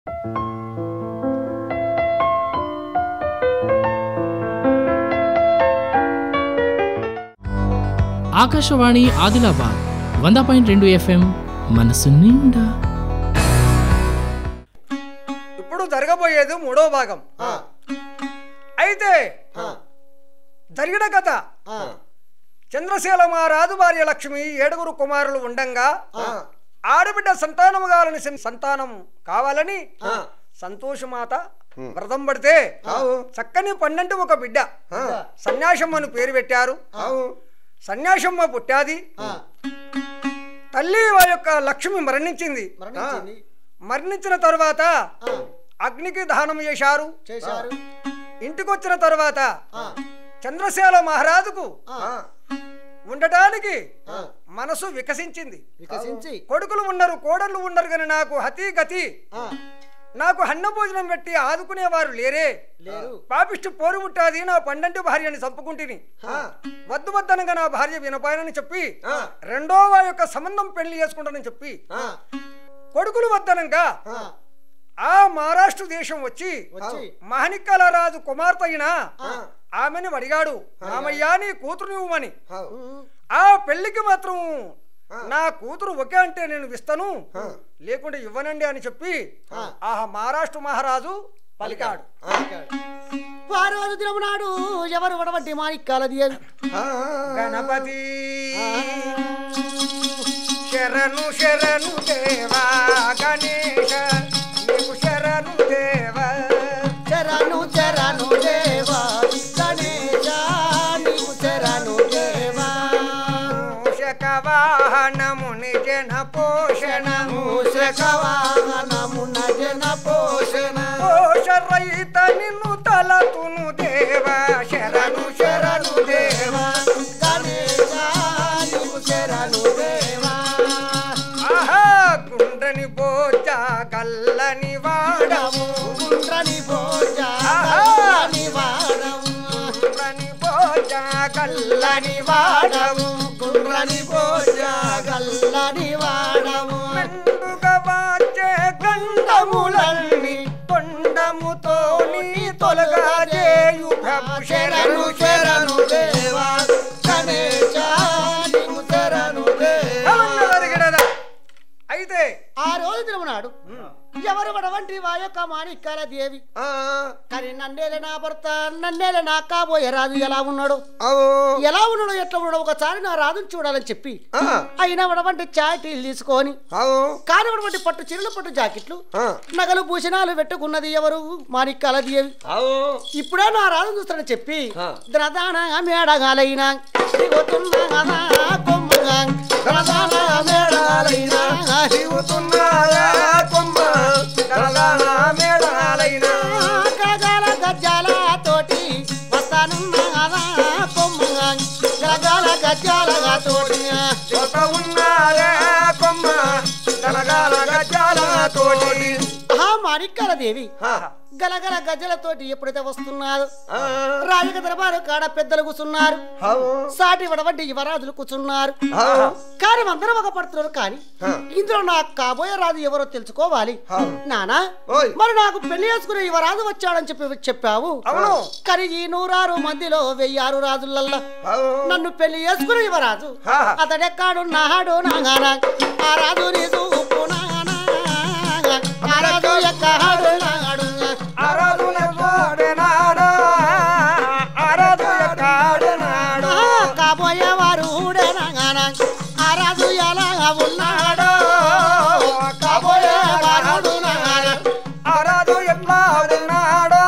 ఆకాశవాణి ఆదిలాబాద్ వంద పాయింట్ రెండు ఎఫ్ఎం మనసు నిండా ఇప్పుడు జరగబోయేది మూడో భాగం అయితే జరిగిన కథ చంద్రశీల మహారాజు భార్య లక్ష్మి ఏడుగురు కుమారులు ఉండంగా ఆడబిడ్డ సంతానము కావాలని సం- సంతానం కావాలని సంతోషమాత వ్రతం పడితే చక్కని పన్నెండు ఒక బిడ్డ సన్యాసమ్మను పేరు పెట్టారు సన్యాసమ్మ పుట్టాది తల్లి వారి యొక్క లక్ష్మి మరణించింది మరణించింది మరణించిన తర్వాత అగ్నికి దహనం చేశారు చేశారు ఇంటికొచ్చిన తర్వాత ఆ, చంద్రశేల మహారాజుకు ఆ, ఉండటానికి ఆ, మనసు వికసించింది వికసించి కొడుకులు ఉన్నారు కోడళ్ళు ఉన్నారు కానీ నాకు హతి గతి ఆ, నాకు అన్న భోజనం పెట్టి ఆదుకునేవారు లేరే లేరు పాపిష్టి పోరు ముట్టాది నా పండంటి భార్యని చంపుకుంటుని ఆ, వద్దు వద్దనగా నా భార్య వినపాయనని చెప్పి ఆ. రెండో వారి యొక్క సంబంధం పెళ్లి చేసుకుంటానని చెప్పి ఆ, కొడుకులు వద్దనంగా ఆ, ఆ మహారాష్ట్ర దేశం వచ్చి వచ్చి మహనిక్కల రాజు కుమార్తె అయిన ఆ, ఆమెను అడిగాడు రామయ్య నీ కూతురు నువ్వని ఉమ్, ఆ పెళ్లికి మాత్రం నా కూతురు ఒకే అంటే నేను ఇస్తాను లేకుంటే ఇవ్వనండి అని చెప్పి ఆ. ఆ మహారాష్ట్ర మహారాజు పలికాడు ఆ రోజు దినము నాడు ఎవరు వడబట్టి మాణిక్యాలది అని గణపతి శరణు శరణు దేవా గణేశ నీకు శరణు దేవా చరణు చరణు దేవా గణేశ నీవు చరణు దేవా మూషక వాహనముని జన పోషణము మూషక వాహనమున జన పోషణ పోష రైత నిన్ను తలతును దేవా శరణు శరణు దేవా గణేశ నీవు చరణు దేవా ఆహా గుండ్రని బోజ గల్లని వాడము గుండ్రని భోజ ఆహా. గల్లని వాడము గుండ్రని బోజ గల్లని గల్లని వాడము గుండ్రని భోజ గల్లని వాడము మెండుగా వాచే గండములన్నీ తొండముతో నీ తొలగా చేయు ప్రభు శరణు శరణు దేవా గణేశ నీవు శరణు దేవా జరిగినదా అయితే ఆ రోజు తిరుమనాడు ఎవరు వడవంటి వా యొక్క మాణిక్యాల దేవి కానీ నన్నేల నా భర్త నన్నేల నా కాబోయే రాజు ఎలా ఉన్నాడు ఎలా ఉన్నాడు ఎట్లా ఉన్నాడు ఒకసారి నా రాజుని చూడాలని చెప్పి అయినా వడవంటి చాటీలు తీసుకొని కాని వడవంటి పట్టు చీరలు పట్టు జాకెట్లు నగలు భూషణాలు పెట్టుకున్నది ఎవరు మాణిక్యాల దేవి ఇప్పుడే నా రాజు చూస్తానని చెప్పి ద్రదాన మేడగాలైనా దిగుతున్నా కొమ్మగా ద్రదాన మేడగాలైనా తిరుగుతున్నాయా కొమ్మ దళదాన మేళాలైనా గజాల గజాల తోటి వస్తానున్నా కొమ్మగా గజాల గజాల తోటి చోట ఉన్నాయా కొమ్మ దళగాల గజాల తోటి ఆ మాణిక్యాల దేవి గలగల గజలతోటి ఎప్పుడైతే వస్తున్నారు రాజక దర్బారు కాడ పెద్దలు కూర్చున్నారు సాటి వడవంటి యువరాజులు కూర్చున్నారు కానీ అందరం ఒక పడుతున్నారు కానీ ఇందులో నాకు కాబోయే రాజు ఎవరో తెలుసుకోవాలి నానా ఓయ్. మరి నాకు పెళ్లి చేసుకునే యువరాజు వచ్చాడని చెప్పి చెప్పావు అవును. కానీ ఈ నూరారు మందిలో వెయ్యారు రాజులల్లా నన్ను పెళ్లి చేసుకునే యువరాజు హా. అతడెక్కడున్నాడు నాగానా ఆ రాజు నీ చూపు నాగానా ఆ రాజు ఎక్కడు నాడు ఆరాధన కోడెనాడా ఆరాధన కాడనాడా కాబోయే వారు నాగానా ఆ రాజు ఎలా ఉన్నాడు కాబోయే వారు నాగానా ఆరాధు ఎట్లా ఉన్నాడో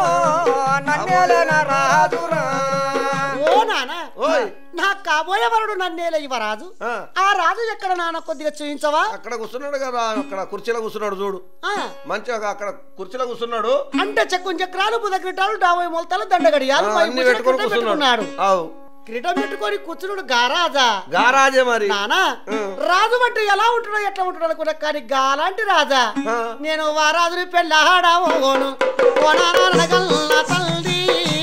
నన్నేలన రాజురా ఓ నానా నా కాబోయే వరుడు నన్నేల యువరాజు ఆ రాజు ఎక్కడ నాన్న కొద్దిగా చూయించవా అక్కడ కూర్చున్నాడు కదా అక్కడ కుర్చీలో కూర్చున్నాడు చూడు ఆ, మంచిగా అక్కడ కుర్చీలో కూర్చున్నాడు అంటే చెక్కుం చక్రాలు బుధక్రిటాలు డాబై మొలతాలు దండగడియాలు ఆ, పై అన్ని ముసురు పెట్టుకొని కిరీటం కూర్చున్నాడు పెట్టుకున్నాడు అవు కిరీటం పెట్టుకొని కూర్చున్నాడు గారాజా గారాజే మరి నానా రాజు అంటే ఎలా ఉంటాడో ఎట్లా ఉంటాడో అనుకున్నా కానీ గాలాంటి రాజా ఆ. నేను వారాజుని పెళ్ళాడవోను ఓ నాన్న నడగల్ల తల్లి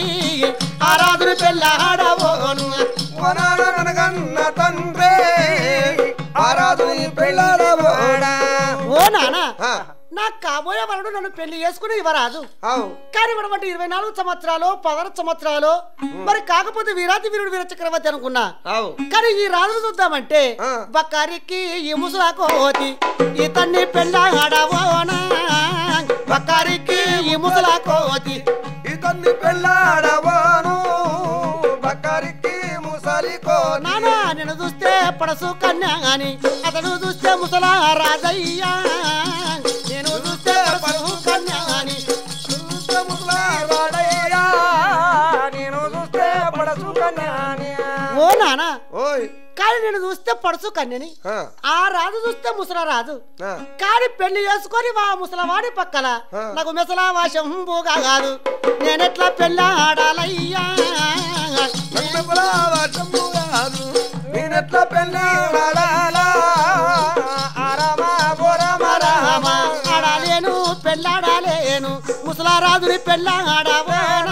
ఆ రాజుని పెళ్ళాడవోను వనాడనగన్న తండ్రి ఆరాధు పెళ్ళాడవాడా ఓ నానా ఆ. నా కాబోయే వరుడు నన్ను పెళ్లి చేసుకుని ఇవ్వరాదు అవు కానీ మనం అంటే ఇరవై నాలుగు సంవత్సరాలు పదహారు సంవత్సరాలు మరి కాకపోతే వీరాతి వీరుడు వీర చక్రవర్తి అనుకున్నా అవు కానీ ఈ రాజును చూద్దామంటే ఆ. బక్కారికి ఈ ముసలా కోతి ఇతన్ని పెళ్ళాడవోనా బక్కారికి ఈ ముసలా కోతి ఇతన్ని పెళ్ళాడవాను బక్కరికి ముసలికో నానా నేను చూస్తే పడసు కన్యా అని అతను చూస్తే ముసలా రాజయ్యా నేను చూస్తే పడసు కన్యా అని వాడయ్యా, నేను చూస్తే పడసు కన్యాని. ఓ నానా ఓయ్ కానీ నేను చూస్తే పడుచు కన్యని ఆ, ఆ రాజు చూస్తే ముసలా రాజు ఆ, కానీ పెళ్లి చేసుకొని వా ముసలవాడి పక్కల ఆ. నాకు మెసలా వాశంబుగా కాదు నేనెట్లా పెళ్ళాడాలయ్యా నన్నెప్పుడా వాటము కాదు. నేనెట్లా పెళ్ళాడాలా ఆరామా, బోరామా, రామ రామా. ఆడాలేను పెళ్ళాడాలేను ముసలారాజుని పెళ్ళాడవోనా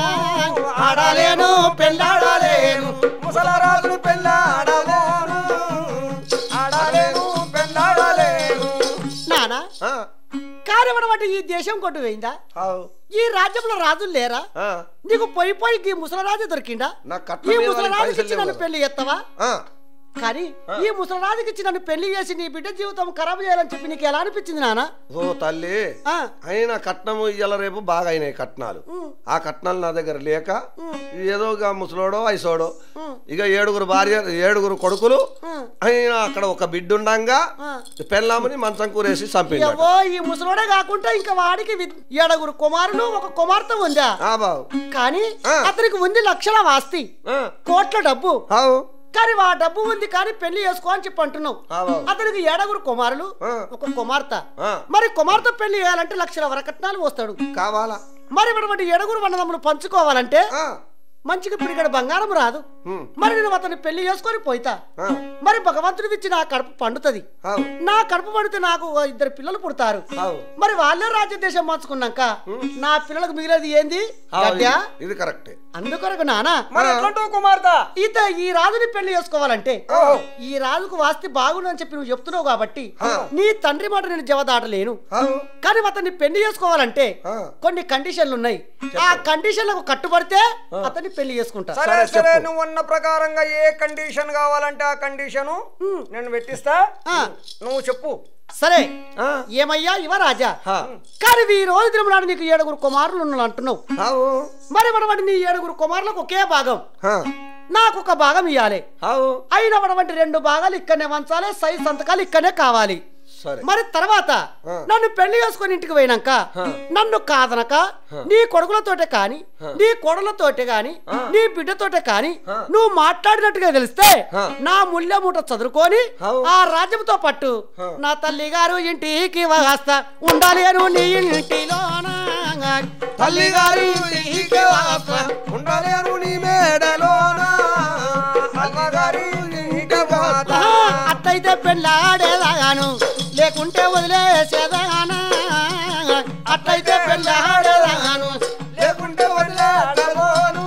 ఆడాలేను పెళ్ళాడాలేను ముసలరాజుని పెళ్ళాడలేను ఆడలేను పెళ్ళాడలేను నానా ఆ, కార్యమడం అంటే ఈ దేశం కొట్టు పోయిందా అవు ఈ రాజ్యంలో రాజులు లేరా ఆ, నీకు పోయి పోయి ఈ ముసలరాజు దొరికిందా నా కట్నం ఈ మీద ముసలరాజుకి పైసలు ఇచ్చి లేవు నన్ను కదా. పెళ్లి చేస్తావా ఆ, కానీ ఈ ముసలరాజుకి ఇచ్చి నన్ను పెళ్లి చేసి నీ బిడ్డ జీవితం ఖరాబ్ చేయాలని చెప్పి నీకు ఎలా అనిపించింది నాన్న ఓ తల్లి ఆ, అయినా కట్నము ఇయ్యాల రేపు బాగా అయినాయి కట్నాలు ఉమ్, ఆ కట్నాలు నా దగ్గర లేక ఉమ్, ఏదో ఇక ముసలోడో వయసోడో ఉమ్, ఇక ఏడుగురు భార్య ఏడుగురు కొడుకులు ఉమ్, అయినా అక్కడ ఒక బిడ్డ ఉండంగా ఆ. పెళ్ళామని మంచం కూరేసి చంపిండు ఎవ్వో ఈ ముసలోడే కాకుండా ఇంకా వాడికి వి- ఏడుగురు కుమారులు ఒక కుమార్తె ఉందా ఆ బావు కానీ ఆ. అతనికి ఉంది లక్షల ఆస్తి ఆ, కోట్ల డబ్బు ఆవు కానీ ఆ డబ్బు ఉంది కానీ పెళ్లి చేసుకో అని చెప్పి అంటున్నావు ఆ బావు అతనికి ఏడుగురు కుమారులు ఆ. ఒక కుమార్తె ఆ, మరి కుమార్తె పెళ్లి చేయాలంటే లక్షల వరకట్నాలు వస్తాడు కావాలా మరి ఇటువంటి ఏడుగురు వన్నదమ్ములు పంచుకోవాలంటే ఆ, మంచిగా పిడిగడ బంగారం రాదు ఉమ్, మరి నేను అతన్ని పెళ్లి చేసుకొని పోయితా ఆ, మరి భగవంతుడికి ఇచ్చి నా కడుపు పండుతుంది ఆవు నా కడుపు పండితే నాకు ఓ ఇద్దరు పిల్లలు పుడతారు ఆవు మరి వాళ్ళే రాజ్యదేశం మార్చుకున్నాక నా పిల్లలకు మిగిలేది ఏంది ఆవు, గడ్డ ఇది- ఇది కరెక్టే అందుకొరకు నానా మరి ఎట్లాంటావు కుమార్తె ఈత ఈ రాజుని పెళ్లి చేసుకోవాలంటే ఓహో. ఈ రాజుకు వాస్తి బాగుందని చెప్పి నువ్వు చెప్తున్నావు కాబట్టి ఆ. నీ తండ్రి మాట నేను జవదాటలేను ఆవు కానీ అతన్ని పెళ్లి చేసుకోవాలంటే ఆ, కొన్ని కండిషన్లు ఉన్నాయి ఆ కండిషన్లకు కట్టుబడితే అతన్ని పెళ్లి చేసుకుంటా సరే సరే, సరే చెప్పు. నువ్వు ఉన్న ప్రకారంగా ఏ కండిషన్ కావాలంటే ఆ కండిషను నేను పెట్టిస్తా ఆ. నువ్వు చెప్పు సరే ఆ, ఏమయ్యా ఇవరాజా ఆ, కానీ ఈ రోజు దినం నాడు నీకు ఏడుగురు కుమారులు ఉన్నారు అంటున్నావు ఆవు మరి మనవంటి నీ ఏడుగురు కుమారులకు ఒకే భాగం ఆ, నాకు ఒక భాగం ఇవ్వాలి ఆవు అయిన మనవంటి రెండు భాగాలు ఇక్కడనే వంచాలి సైజ్ సంతకాలు ఇక్కడనే కావాలి సరే మరి తర్వాత ఆ. నన్ను పెళ్లి చేసుకొని ఇంటికి పోయినాక ఆ. నన్ను కాదనక నీ కొడుకులతోటే కాని నీ కొడులతోటే కాని ఆ. నీ బిడ్డతోటే కాని ఆ. నువ్వు మాట్లాడినట్టుగా తెలిస్తే ఆ. నా ముళ్ళ మూట చదువుకొని అవు. ఆ రాజ్యంతో పట్టు ఆ. నా తల్లి గారు ఇంటికి వస్తా ఉండాలి అను నీ ఇంటిలోన తల్లి గారి ఇంటికి వస్తా, ఉండలేను నీ మేడలోన అమ్మగారి ఇంటికి పోతా. ఆహా, అట్లయితే పెళ్ళాడేదాగాను లేకుంటే వదిలేసేదానా అట్లయితే పెళ్ళాడేదాగాను లేకుంటే వదిలేడబోను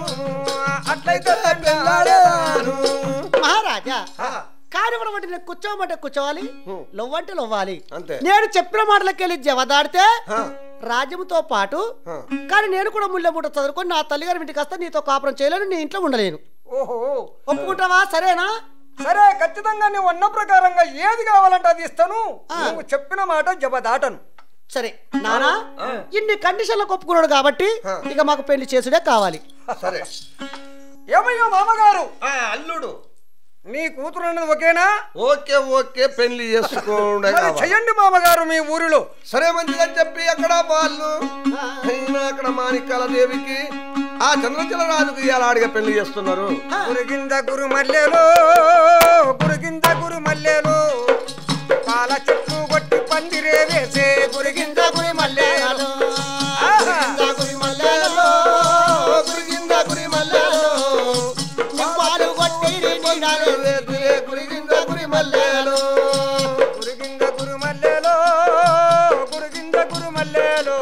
అట్లయితే పెళ్ళాడేదాను. మహారాజా ఆ, కార్యక్రమం అంటే నేను కూర్చోమంటే కూర్చోవాలి హ్మ్. లవ్వంటే లవ్వాలి అంతే నేను చెప్పిన మాటలకి వెళ్ళి జవదాడితే ఆ, రాజ్యంతో పాటు ఆ, కానీ నేను కూడా ముళ్ళ మూట చదువుకొని నా తల్లిగారి ఇంటికి వస్తే నీతో కాపురం చేయలేను నీ ఇంట్లో ఉండలేను ఓహో ఒప్పుకుంటావా సరేనా సరే ఖచ్చితంగా నువ్వు అన్న ప్రకారంగా ఏది కావాలంటే అది ఇస్తాను ఆ. నువ్వు చెప్పిన మాట జబదాటను సరే నానా ఇన్ని కండిషన్లకు ఒప్పుకున్నాడు కాబట్టి ఆ. ఇక మాకు పెళ్లి చేసుడే కావాలి సరే ఏమయ్యో మామగారు ఆ, అల్లుడు నీ కూతురు అన్నది ఒకేనా ఓకే ఓకే పెళ్లి చేసుకోండే మరి చెయ్యండి మామగారు మీ ఊరిలో సరే మంచిదని చెప్పి అక్కడ వాళ్ళు అయినా అక్కడ మాణిక్యాల దేవికి ఆ చంద్రచల రాజుకి ఇవాళ ఆడిగా పెళ్లి చేస్తున్నారు గురిగింద గురు మల్లెలో గురిగింద గురు మల్లెలో పాల చెట్లు కొట్టి పందిరే వేసే గురిగింద గురి మల్లెలో ఆహా. గురి మల్లెలలో, గురిగింద గురి మల్లెలో, నింపాలు కొట్టిరి నీడాలు. వేతులే గురిగింద గురి మల్లెలో. గురిగింద గురు మల్లెలో గురిగింద గురు మల్లెలో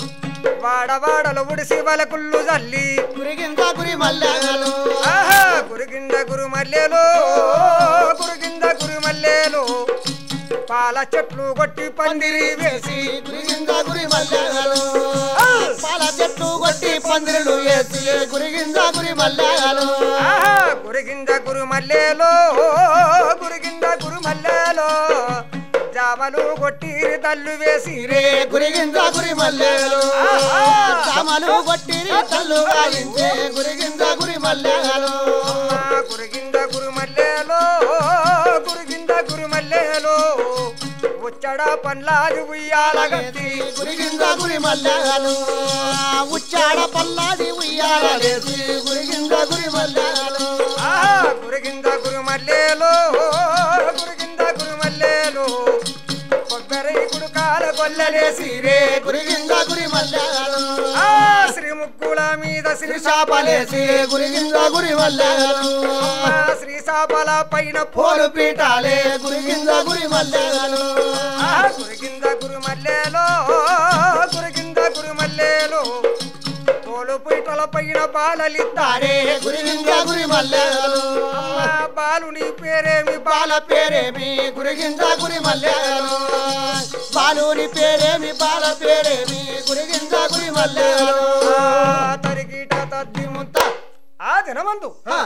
వాడవాడలు ఉడిసి వలకుళ్ళు జల్లి గురిగింద గురి మల్లెలలో, ఆహా గురిగింద గురు మల్లెలో గురిగింద గురు మల్లెలో పాల చెట్లు కొట్టి పందిరి వేసి గురిగింద గురి మల్లెలు పాల చెట్టు కొట్టి పందిరులు వేసి గురిగింద గురి మల్లెలు ఆహా, గురిగింజ గురు మల్లెలో గురిగింజ గురు మల్లెలో జామలు కొట్టి తల్లు వేసి రే గురిగింద గురి మల్లెలు ఆహా. చామలు కొట్టి తల్లు గాయించే గురిగింద గురి మల్లెలు ఆ, గురిగింజ గురు మల్లెలో గురిగింజ గురు మల్లెలో ఉచ్చడ పండ్లాది ఉయ్యాలగత్తి గురిగింద గురి మల్లెలు ఉచ్చాడ పల్లాది ఉయ్యాలేసి గురిగింద గురి మల్లెలు ఆహా, గురిగింజ గురు మల్లెలో గురిగింజ గురు మల్లెలో కొబ్బరి గుడుకాల కొల్లలేసి రే గురిగింద గురి మల్లెలు ఆ శ్రీ ముక్కుల మీద శ్రీ చాపలేసి గురిగింద గురి మల్లెలు ఆ శ్రీ సాపల పైన పోలు పోలు పీఠాలే గురిగింద గురి మల్లెలు ఆ గురిగింద గురు మల్లెలో గురిగింద గురు మల్లెలో పోలు పీటల పైన బాలలిద్దారే తారే గురిగింద గురి మల్లెలు అమ్మా బాలుని పేరేమి బాల బాల పేరేమి గురిగింద గురి మల్లెలు బాలుని పేరేమి బాల పేరేమి గురిగింద గురి మల్లెలు ఆ తరిగిట తద్ది ముద్ద ఆ దినమందు ఆ,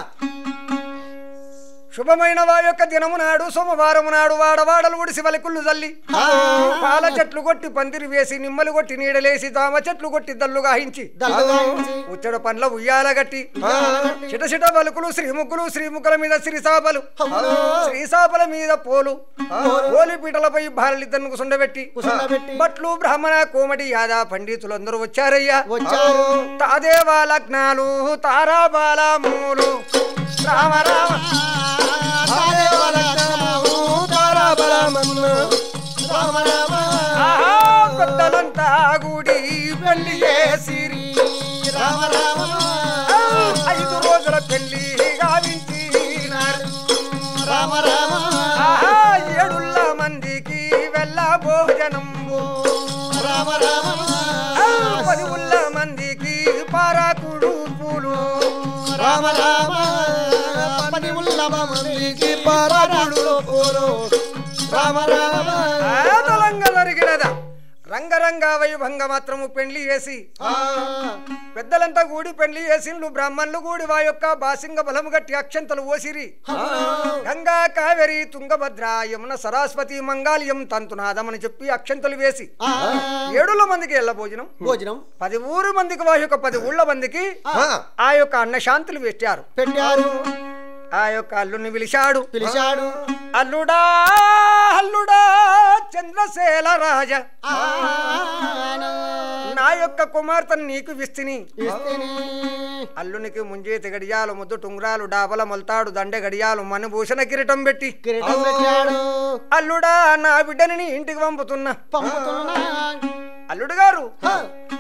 శుభమైన వా యొక్క దినము నాడు సోమవారము నాడు వాడవాడలు ఉడిసి వలకుళ్ళు జల్లి పాల చెట్లు కొట్టి పందిరి వేసి నిమ్మలు కొట్టి నీడలేసి తామ చెట్లు కొట్టి దల్లు గాహించి దళగాయించి, ఉచ్చడ పండ్ల ఉయ్యాల గట్టి ఉయ్యాలగట్టి, చిట చిట వలుకులు శ్రీముగ్గులు శ్రీముఖుల మీద శ్రీసాపలు అవును, శ్రీసాపల మీద పోలు పోలి పీటలపై భారలిద్దరు కుసుండబెట్టి కుసుండబెట్టి, బట్లు బ్రాహ్మణ కోమటి యాదా పండితులందరూ వచ్చారయ్యా వచ్చారు తాదేవా లగ్నాలు తారాబాల మూలు రామ రామ తాదేవలగ్నము, తారాబలమన్ను, రామ రామ, ఆహా, పెద్దలంతా గుడి పెళ్లి చేసిరి రామ రామ, ఆ, ఐదు రోజుల పెళ్లి గావించినారు రామ రామ, ఆహా, ఏడుళ్ళ మందికి వెళ్ళ భోజనంబు రామ రామ, ఆ, పది ఉళ్ళ మందికి పారాకుడు పూలు రామ రామ, పది ఉల్లమమునికి పరములు పూలు, రామ రామ, ఆదలంగ జరిగినదా రంగరంగ వైభంగ మాత్రము పెళ్లి చేసి ఆ, పెద్దలంతా కూడి పెళ్లి చేసిండ్లు బ్రాహ్మణులు కూడి వా యొక్క బాసింగ బలము గట్టి అక్షంతలు ఓసిరి గంగా కావేరి తుంగభద్ర యమున సరస్వతి మంగాళయం తంతునాదమని చెప్పి అక్షంతలు వేసి ఆ, ఏడుల మందికి ఎల్ల భోజనం భోజనం పది ఊరు మందికి వా యొక్క పది ఊళ్ళ మందికి ఆ యొక్క అన్నశాంతులు పెట్టారు పెట్టారు ఆ యొక్క అల్లుని పిలిచాడు పిలిచాడు అల్లుడా అల్లుడా చంద్రశేల రాజ ఆన, నా యొక్క కుమార్తెను నీకు విస్తిని ఇస్తిని, అల్లునికి ముంజేతి గడియాలు ముద్దు టుంగురాలు డాబల మొల్తాడు దండె గడియాలు మణిభూషణ కిరీటం పెట్టి కిరీటం పెట్టాడు అల్లుడా నా బిడ్డని నీ ఇంటికి పంపుతున్నా పంపుతున్నా అల్లుడు గారు హ,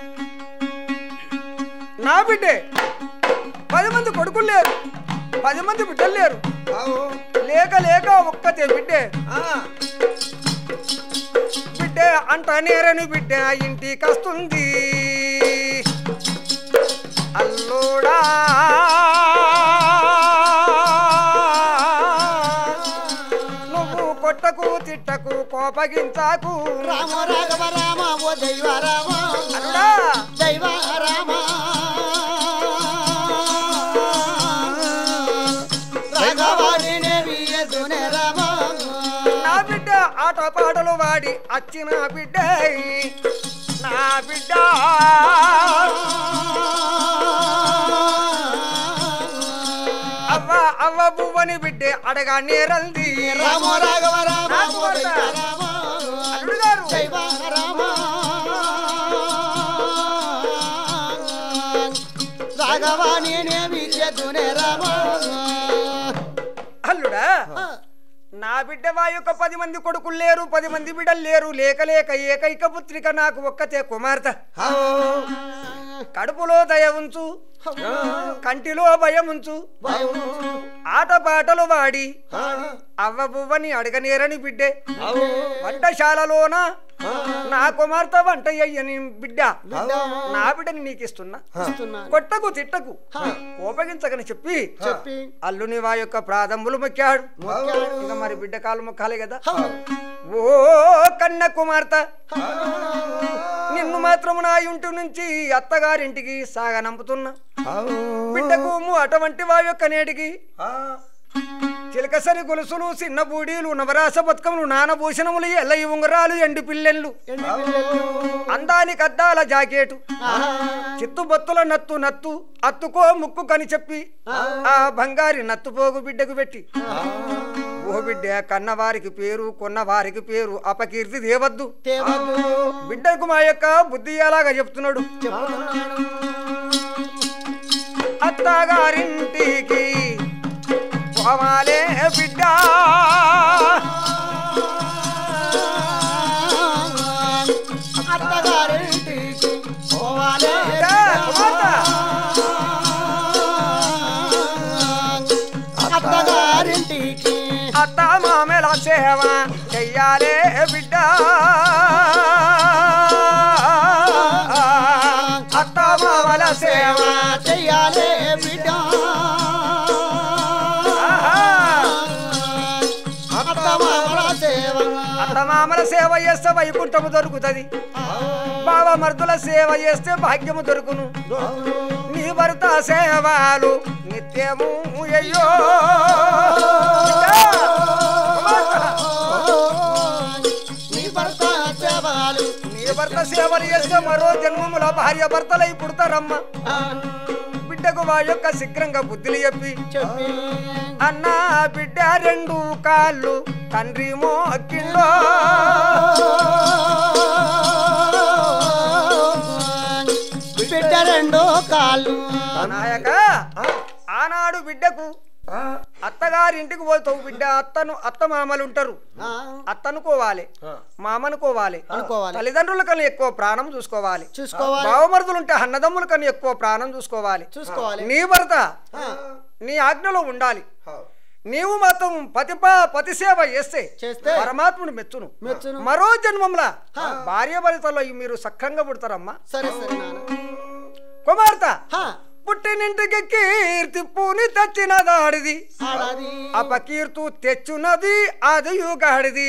నా బిడ్డే పది మంది కొడుకులు లేరు పది మంది బిడ్డలు లేరు లేక లేక ఒక్కతే బిడ్డే బిడ్డే అంట నేరని బిడ్డ ఇంటికి వస్తుంది అల్లుడా నువ్వు కొట్టకు తిట్టకు కోపగించాకు రామ రాఘవ రామ ఓ దైవ రామ అల్లుడా దైవ రామ రాఘవాణి నేవి ఎదునే రామ నా బిడ్డ ఆట పాటలు వాడి అచ్చిన బిడ్డ నా బిడ్డ అవ్వ అవ్వ బువ్వని బిడ్డే అడగా నేరల్ది రామ రాఘవ రామ నాకు ఓ దైవ వద్దా? రామ అల్లుడు గారు దైవ రామ రాఘవాణి నేవి ఎదునే రామ అల్లుడా నా బిడ్డ వా యొక్క పది మంది కొడుకులు లేరు పది మంది బిడ్డలు లేరు లేక లేక ఏకైక పుత్రిక నాకు ఒక్కతే కుమార్తె కడుపులో దయ ఉంచు కంటిలో భయం ఉంచు ఆట పాటలు వాడి అవ్వ బువ్వని అడగనేరని బిడ్డే వంటశాలలోన నా కుమార్తె వంట అయ్యని బిడ్డ నా బిడ్డని నీకు ఇస్తున్నా ఇస్తున్నాను. కొట్టకు తిట్టకు కోపగించకని చెప్పి చెప్పి అల్లుని వా యొక్క ప్రారంభులు మొక్కాడు మొక్కాడు. ఇంకా మరి బిడ్డ కాలు మొక్కాలి కదా అవును. ఓ కన్న కుమార్తె నిన్ను మాత్రము నా ఇంటి నుంచి అత్తగారింటికి సాగనంపుతున్నా బిడ్డకు అటువంటి వా యొక్క నేటికి చిలకసరి గొలుసులు చిన్న బూడీలు నవరాస బతుకములు నానభూషణములు ఎల్లయి ఉంగరాలు ఎండు పిల్లెళ్ళు ఎండి పిల్లలు. అందానికి అద్దాల జాకెటు ఆహా. చిత్తు బొత్తుల నత్తు నత్తు అత్తుకో ముక్కు కని చెప్పి ఆ బంగారి నత్తు పోగు బిడ్డకు పెట్టి ఓ బిడ్డ కన్నవారికి పేరు కొన్నవారికి పేరు అపకీర్తి దేవద్దు తేవద్దు. బిడ్డకు మా యొక్క బుద్ధి ఎలాగా చెప్తున్నాడు చెప్తున్నాడు. అత్తగారింటికి పోవాలే బిడ్డ అత్తగారింటికి పోవాలే బిడ్డ, కుమార్తె. అత్తగారింటికి అత్త మామల సేవ చెయ్యాలే బిడ్డ అత్త మామల సేవ చెయ్యాలే బిడ్డ అత్తమామల సేవ అత్త మామల సేవ చేస్తే వైకుంఠము దొరుకుతుంది బావ మర్దుల సేవ చేస్తే భాగ్యము దొరుకును నీ భర్త సేవలు నిత్యము అయ్యో నీ భర్త సేవలు నీ భర్త సేవలు చేస్తే మరో జన్మముల భార్య భర్తలై పుడతారమ్మ బిడ్డకు వా యొక్క శీఘ్రంగా బుద్ధులు చెప్పి చెప్పి అన్న బిడ్డ రెండు కాళ్ళు తండ్రి మోకిండో బిడ్డ రెండో కాళ్ళు నాయక ఆనాడు బిడ్డకు అత్తగారింటికి పోతావు బిడ్డ అత్తను అత్త మామలు ఉంటారు ఆ, అత్తనుకోవాలి మామనుకోవాలి అనుకోవాలి. తల్లిదండ్రుల కన్నా ఎక్కువ ప్రాణం చూసుకోవాలి చూసుకోవాలి బావమరుదులు ఉంటే అన్నదమ్ముల కన్నా ఎక్కువ ప్రాణం చూసుకోవాలి చూసుకోవాలి నీ భర్త ఆ, నీ ఆజ్ఞలో ఉండాలి నీవు మాత్రం పతిపా పతి సేవ చేస్తే చేస్తే పరమాత్ముడు మెచ్చును మెచ్చును. మరో జన్మంలా భార్య భర్తలో మీరు సక్రంగా పుడతారమ్మా సరే సరే నాన్న కుమార్తె హా, పుట్టినింటికి కీర్తి పూని తెచ్చిన దాడిది ఆడాది అపకీర్తు తెచ్చున్నది అది యుగాడిది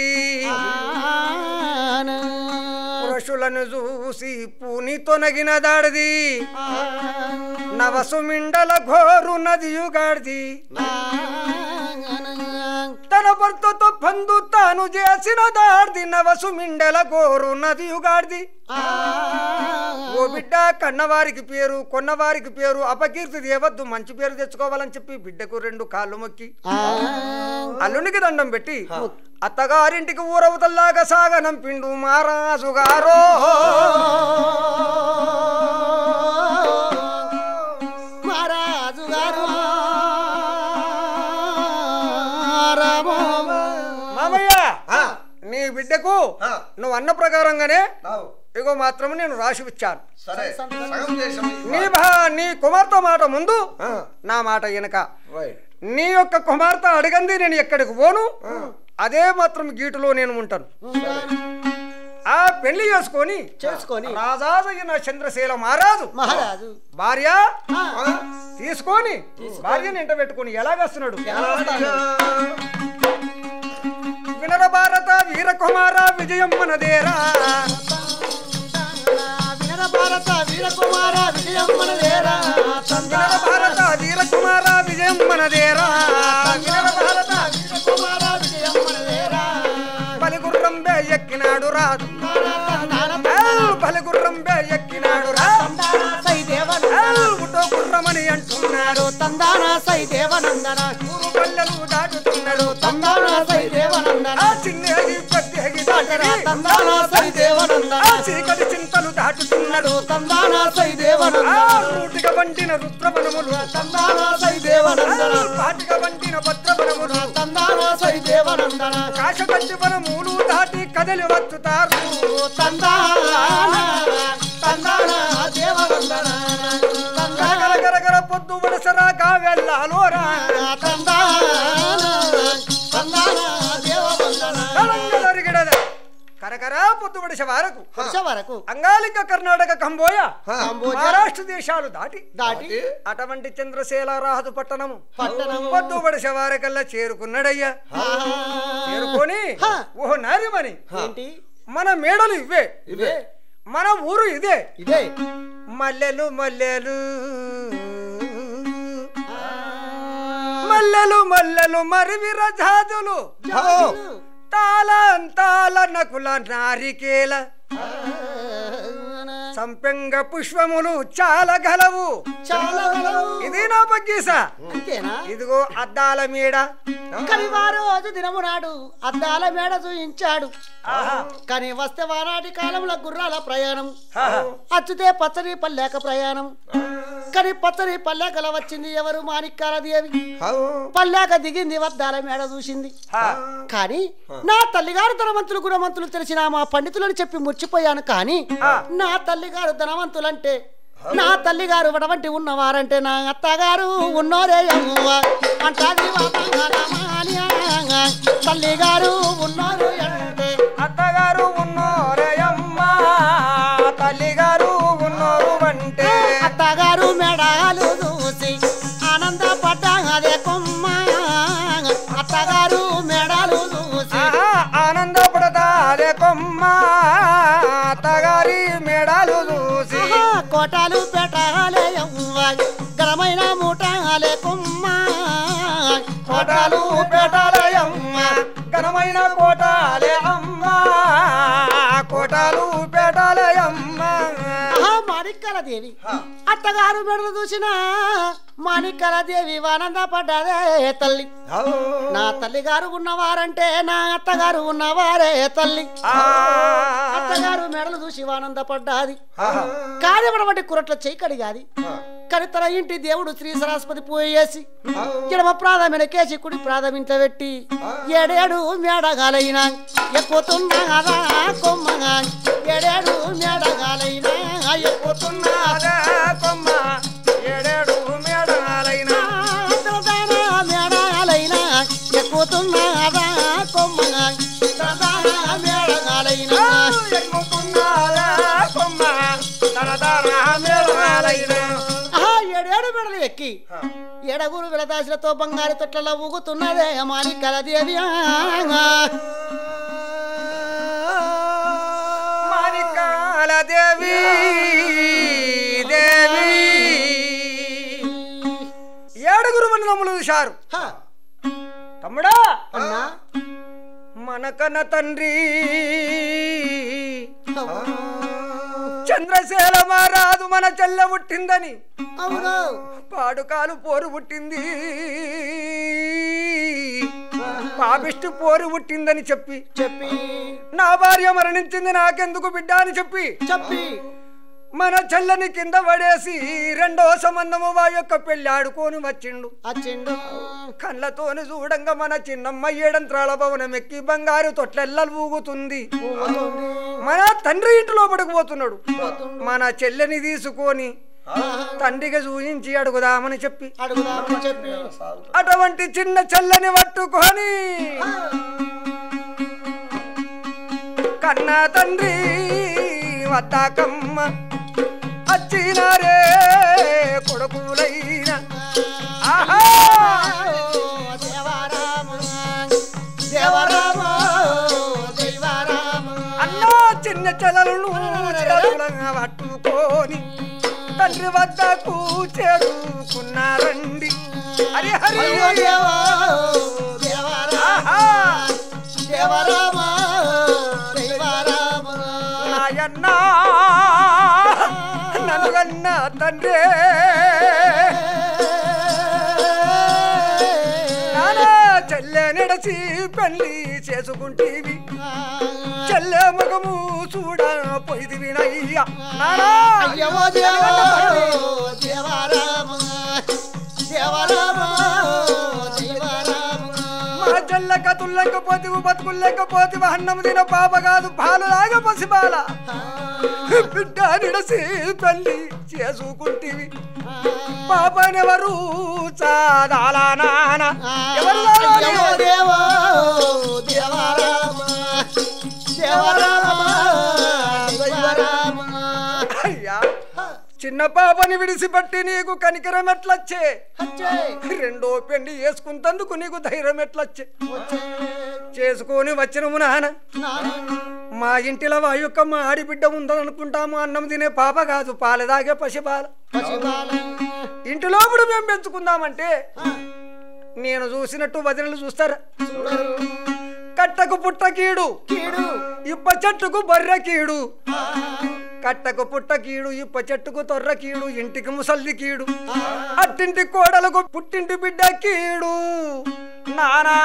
ఆన, పురుషులను చూసి పూని తొనగిన దాడిది ఆన, నవసు మిండల ఘోరున్నది యుగాడిది ఆన, తన భర్తతో పందు తాను చేసిన దాడిది నవసు మిండల ఘోరున్నది యుగాడిది ఓ బిడ్డ కన్నవారికి పేరు కొన్నవారికి పేరు అపకీర్తి దేవద్దు మంచి పేరు తెచ్చుకోవాలని చెప్పి బిడ్డకు రెండు కాళ్ళు మొక్కి ఆన, అల్లునికి దండం పెట్టి అత్తగారింటికి ఊరవతల్లాగా సాగనంపిండు మహారాజు గారో మహారాజు గారు రామో మామయ్య నీ బిడ్డకు నువ్వు అన్న ప్రకారంగానే ఇగో మాత్రం నేను రాసి ఇచ్చాను సరే సగం చేసాం నీ భా నీ కుమార్తె మాట ముందు నా మాట వెనక రైట్ నీ యొక్క కుమార్తె అడిగంది నేను ఎక్కడికి పోను అదే మాత్రం గీటులో నేను ఉంటాను ఆ పెళ్లి చేసుకొని చేసుకొని రాజాజైన చంద్రశీల మహారాజు మహారాజు భార్య ఆ, తీసుకొని భార్యని ఇంట పెట్టుకొని ఎలాగస్తున్నాడు వినర భారత వీరకుమార విజయం మనదేరా వినర భారత వీరకుమార విజయం మనదేరా వినర భారత వీరకుమార విజయం మనదేరా వినర భారత వీరకుమార విజయం మనదేరా బలిగుర్రం బే ఎక్కినాడు రాదు బలిగుర్రం బే ఎక్కినాడు రా సై దేవనందన గుట్టో గుర్రమని అంటున్నాడు తందాన సై దేవనందన ఊరు పల్లెలు దాటుతున్నాడు తందాన సై దేవనందన ఆ చిన్నగి పెద్దగి దాటరా తందాన సై దేవనందన ఆ చీకటి చింతలు దాటుతున్నాడు తందాన సై ఆ దేవనందన రూటిగా వండిన రుద్రవనములు తందాన సై దేవనందన పాటిగా వండిన భద్రవనములు తందాన సై దేవనందన కాశకట్టి వనములు దాటి కదలి వచ్చుతారు తందాన తందాన దేవనందన తందాన గరగర గరగర పొద్దు వడసరాగా వెళ్ళాలోరా తందాన తందాన దేవనందన కలంగలరిగిడద కరకర పొద్దుబడిస వారకు వర్ష వరకు అంగాలిక కర్ణాటక కంబోయ కంబోజా మహారాష్ట్ర దేశాలు దాటి దాటి అటువంటి చంద్రశేల రాహదు పట్టణము పట్టణము పొద్దుబడిస వారికల్లా చేరుకున్నాడయ్యా ఆహా. చేరుకొని హా. ఓ నారిమని ఏంటి మన మేడలు ఇవే ఇవే మన ఊరు ఇదే ఇదే మల్లెలు మల్లెలు మల్లెలు మల్లెలు మరివిర జాజులు జాజులు. తాళంతాల నకుల నారికేల సంపెంగ పుష్పములు చాలా గలవు చాలా గలవు. ఇది నా బగ్గీస అంతేనా ఇదిగో అద్దాల మీడ కానీ వారు రోజు దినము నాడు అద్దాల మేడ చూయించాడు ఆహా. కానీ వస్తే వానాటి కాలంలో గుర్రాల ప్రయాణం ఆహా. అచ్చుతే పచ్చని పల్లెక ప్రయాణం కానీ పచ్చని పల్లెకల వచ్చింది ఎవరు మాణిక్యాల దేవి పల్లెక దిగింది వద్దాల మేడ చూసింది ఆ. కానీ నా తల్లిగారు ధనవంతులు గుణవంతులు తెలిసిన మా పండితులను చెప్పి ముచ్చిపోయాను కానీ నా తల్లిగారు ధనవంతులంటే నా తల్లిగారు వడవంటి ఉన్నవారంటే నా అత్తగారు ఉన్నోరే యవ్వ అంటాది వాతావరణమాన్య. తల్లిగారు ఉన్నోరు అంటే అత్తగారు ఉన్నోరయమ్మ తల్లిగారు ఉన్నోరు అంటే అత్తగారు మెడాలు చూసి ఆనందపడ్డాదే కొమ్మ అత్తగారు మెడాలు చూసి ఆహా, ఆనందపడతాదే కొమ్మ అత్తగారి మేడాలు చూసి ఆహా, కోటాలు పెట్టాలే యవ్వ ఘనమైన మూటాలే కొమ్మ కోటాలు పేటాలయమ్మ ఘనమైన కోటాలే అమ్మ కోటాలు పేటాలయమ్మ ఆహా, మాణిక్యాల దేవి అత్తగారు మెడలు చూసిన మాణిక్యాల దేవి ఆనందపడ్డదే తల్లి నా తల్లిగారు ఉన్నవారంటే నా అత్తగారు ఉన్నవారే తల్లి అత్తగారు మెడలు చూసి ఆనందపడ్డాది కార్యమనబట్టి కురట్ల చేయి కడిగాది కానీ తన ఇంటి దేవుడు శ్రీ సరస్వతి పోయేసి ఎడమ ప్రాధమైన కేసి కుడి ప్రాధమింత పెట్టి ఏడేడు మేడగాలైనా ఎక్కుతున్నాదా కొమ్మగా ఏడేడు మేడగాలైనా ఎక్కుతున్నా అదే కొమ్మ ఏడేడు మేడాలైనా మేడాలైనా ఎక్కుతున్నాదా కొమ్మగా మేడగాలైనా ఎక్కుతున్నారా కొమ్మ తనదార మేడాలైనా ఆహా, ఏడేడు మెడలు ఎక్కి ఏడగురు విలదాసులతో బంగారు తొట్లలో ఊగుతున్నదే మాని కలదేవి మాణికాల దేవి దేవి ఏడుగురు మండలములు చూశారు తమ్ముడా అన్నా మనకన్న తండ్రి చంద్రశేల మహారాజు మన చెల్ల పుట్టిందని అవును పాడుకాలు పోరు పుట్టింది పాపిష్టి పోరు పుట్టిందని చెప్పి చెప్పి నా భార్య మరణించింది నాకెందుకు బిడ్డ అని చెప్పి చెప్పి మన చెల్లని కింద పడేసి రెండో సంబంధము వా యొక్క పెళ్లి ఆడుకొని వచ్చిండు వచ్చిండు కళ్ళతోని చూడంగా మన చిన్నమ్మ ఏడంత్రాల భవనం ఎక్కి బంగారు తొట్లెల్ల ఊగుతుంది ఊగుతుంది. మన తండ్రి ఇంటి లోపలికి పోతున్నాడు మన చెల్లెని తీసుకొని తండ్రిగా చూయించి అడుగుదామని చెప్పి అడుగుదామని చెప్పి అటువంటి చిన్న చెల్లని పట్టుకొని కన్నా తండ్రి వద్దాకమ్మ వచ్చినారే కొడుకులైన ఆహా ఓ దేవరామ దేవరామ దేవరామ అన్నా చిన్న చెల్లలను చేతులంగా పట్టుకొని తండ్రి వద్దకు చేరుకున్నారండి హరి హరి అయ్యో దేవా దేవరామ ఆహా దేవరామ దేవరామ నాయన్నా నన్ను కన్న తండ్రే నానా చెల్లె నడచి పెళ్లి చేసుకుంటేవి చెల్లె ముఖము చూడ పోయిది వినయ్యా నానా అయ్యో దేవా దేవరామ దేవరామ దేవరామ మా చెల్లె కతుల్లేకపోతే బతుకులేకపోతే అన్నం తిన పాప కాదు పాలలాగా పసిబాల బిడ్డ నిడసి పెళ్లి చేసుకుంటేవి పాపనెవరు చాదాలా నాన్న ఎవరు చాదాలి? అయ్యో దేవా దేవరామ దేవరామ అయ్యా చిన్న పాపని విడిసిపట్టి నీకు కనికరం ఎట్లొచ్చే వచ్చే రెండో పెండి వేసుకుంటందుకు నీకు ధైర్యం ఎట్లొచ్చే వచ్చే చేసుకొని వచ్చినము నాన్న నాని మా ఇంటిలో వా యొక్క మా ఆడిబిడ్డ ఉందనుకుంటాము అన్నం తినే పాప కాదు పాలు తాగే పసిపాల పసిబాల ఇంటి లోపల మేము పెంచుకుందామంటే నేను చూసినట్టు వదినలు చూస్తారా చూడరు కట్టకు పుట్ట కీడు కీడు ఇప్ప చెట్టుకు బర్రె కీడు ఆ, కట్టకు పుట్ట కీడు ఇప్ప చెట్టుకు తొర్ర కీడు ఇంటికి ముసల్ది కీడు ఆ, అట్టింటి కోడలకు పుట్టింటి బిడ్డ కీడు నానా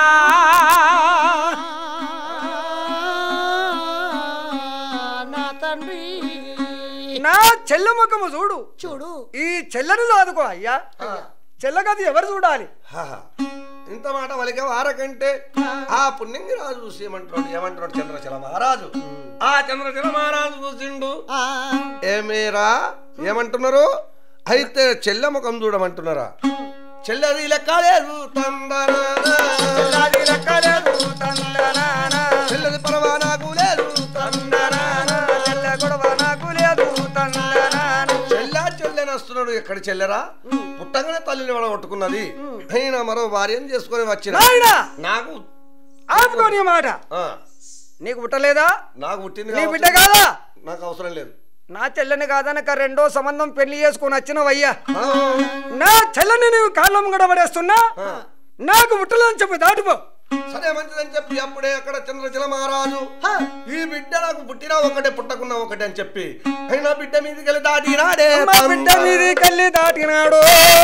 నా తండ్రి నా చెల్ల ముఖము చూడు చూడు ఈ చెల్లని చదువుకో అయ్యా చెల్లగది ఎవరు చూడాలి హాహా. ఇంత మాట వలిక వారకంటే ఆ పుణ్యంగి రాజు చూసి ఏమంటున్నాడు ఏమంటున్నాడు చంద్రచల మహారాజు ఆ చంద్రచల మహారాజు చూసిండు ఆ, ఏమేరా ఏమంటున్నారు అయితే చెల్లె ముఖం చూడమంటున్నారా చెల్లెది లెక్క లేదు తందనానా. చెల్లది లెక్కలేదు తందనాన. చెల్లెది పరవా నాకు లేదు తందనాన. చెల్ల గొడవ నాకు లేదు తందనాన. చెల్లె చెల్లెనస్తున్నాడు ఎక్కడ చెల్లెరా పుట్టగానే తల్లిని కొట్టుకున్నది అయినా మరో భార్యను చేసుకొని వచ్చిన నాయనా నాకు ఆపుకో నీ మాట ఆ, నీకు పుట్టలేదా నాకు పుట్టింది నీ కావచ్చు. బిడ్డ కాదా నాకు అవసరం లేదు నా చెల్లని కాదనక రెండో సంబంధం పెళ్లి చేసుకుని వచ్చినవయ్యా ఆ, నా చెల్లని నీవు కాళ్ళం కూడా పడేస్తున్నా ఆ. నాకు పుట్టలని చెప్పి దాటిపో సరే మంచిదని చెప్పి అప్పుడే అక్కడ చంద్రచల మహారాజు హ, ఈ బిడ్డ నాకు పుట్టినా ఒకటే పుట్టకున్నా ఒకటే అని చెప్పి అయినా బిడ్డ మీదకి వెళ్ళి దాటినాడే మా బిడ్డ మీది కల్లి దాటినాడు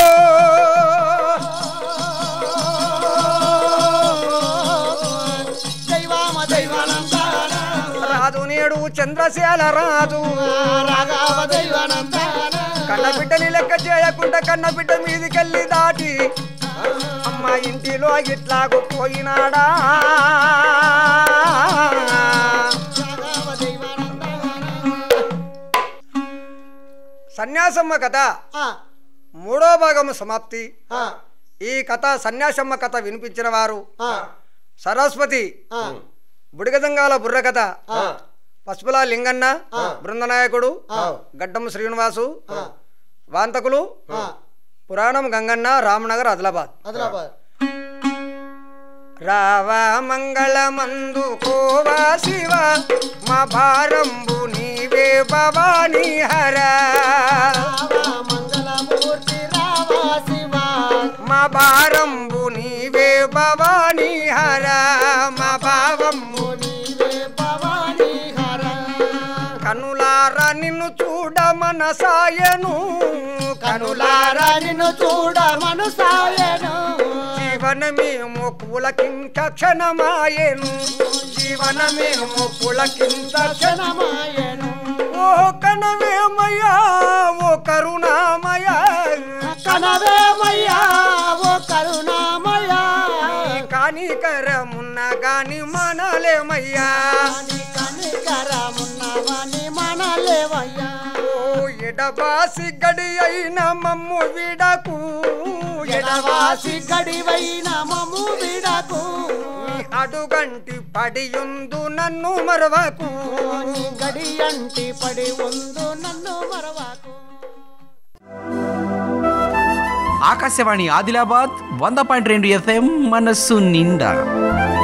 దైవామ దైవానందాన రాజు నేడు చంద్రశాల రాజు రాఘవ దైవానందాన కన్న బిడ్డని లెక్క చేయకుండా కన్న బిడ్డ మీదికెళ్ళి దాటి అమ్మ ఇంటిలో ఇట్లాగు పోయినాడా రాఘవ దైవానందాన సన్యాసమ్మ కథ ఆ, మూడో భాగము సమాప్తి ఆ, ఈ కథ సన్యాసమ్మ కథ వినిపించిన వారు ఆ, సరస్వతి ఆ, బుడిగదంగాల బుర్ర కథ ఆ, పసుపుల లింగన్న బృందనాయకుడు ఆ. గడ్డం శ్రీనివాసు ఆ, వాంతకులు ఆ, పురాణం గంగన్న రామనగర్ ఆదిలాబాద్ ఆదిలాబాద్ రావా మంగళమందు కోవా శివ మా భారంబు నీవే భవానీ హర రావా మంగళమూర్తి రావా శివ మా భారంబు నీవే భవానీ హర మా భావంబు నీవే భవానీ హర కనులార నిన్ను చూడ మనసాయను కనులార కనులారా నిన్ను చూడ మనసాయను జీవనమేమో పులకింత క్షణమాయను జీవనమేమో పులకింత క్షణ క్షణమాయను ఓ కనవేమయ్యా ఓ కరుణామయ కనవేమయ్యా ఓ కరుణామయ్యా నీ కానికరమున్న గాని మనలేమయ్యా నీ కనికరమున్నవని మనలేవయ్యా ఓ ఎడబాసి గడి అయిన మమ్ము విడకు ఎడవాసి గడివైన మము విడకు అడుగంటి పడియుందు నన్ను మరవకు నీ గడి అంటి పడి ఉందు నన్ను మరవాకు ఆకాశవాణి ఆదిలాబాద్ వంద పాయింట్ రెండు ఎఫ్ఎం మనస్సు నిండా